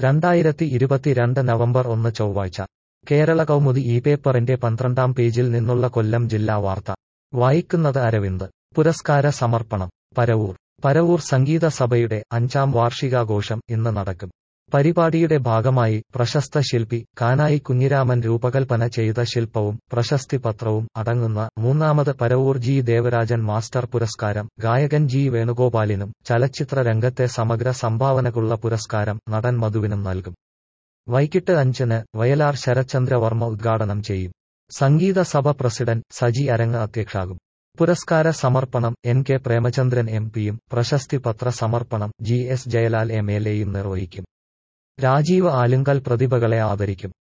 രണ്ടായിരത്തി ഇരുപത്തിരണ്ട് നവംബർ ഒന്ന് ചൊവ്വാഴ്ച കേരള കൗമുദി ഈ പേപ്പറിന്റെ പന്ത്രണ്ടാം പേജിൽ നിന്നുള്ള കൊല്ലം ജില്ലാ വാർത്ത വായിക്കുന്നത് അരവിന്ദ് പുരസ്കാര സമർപ്പണം പരവൂർ പരവൂർ സംഗീത സഭയുടെ അഞ്ചാം വാർഷികാഘോഷം ഇന്ന് നടക്കും പരിപാടിയുടെ ഭാഗമായി പ്രശസ്ത ശില്പി കാനായി കുഞ്ഞിരാമൻ രൂപകൽപ്പന ചെയ്ത ശില്പവും പ്രശസ്തി പത്രവും അടങ്ങുന്ന മൂന്നാമത് പരവൂർ ജി ദേവരാജൻ മാസ്റ്റർ പുരസ്കാരം ഗായകൻ ജി വേണുഗോപാലിനും ചലച്ചിത്ര രംഗത്തെ സമഗ്ര സംഭാവനകുള്ള പുരസ്കാരം നടൻ മധുവിനും നൽകും വൈകിട്ട് അഞ്ചിന് വയലാർ ശരത്ചന്ദ്രവർമ്മ ഉദ്ഘാടനം ചെയ്യും സംഗീത സഭ പ്രസിഡന്റ് സജി അരങ്ങ് അധ്യക്ഷാകും പുരസ്കാര സമർപ്പണം എൻ കെ പ്രേമചന്ദ്രൻ എം പിയും പ്രശസ്തി പത്ര സമർപ്പണം G S Jayalal M L എയും നിർവഹിക്കും രാജീവ് ആലുങ്കൽ പ്രതിഭകളെ ആദരിക്കും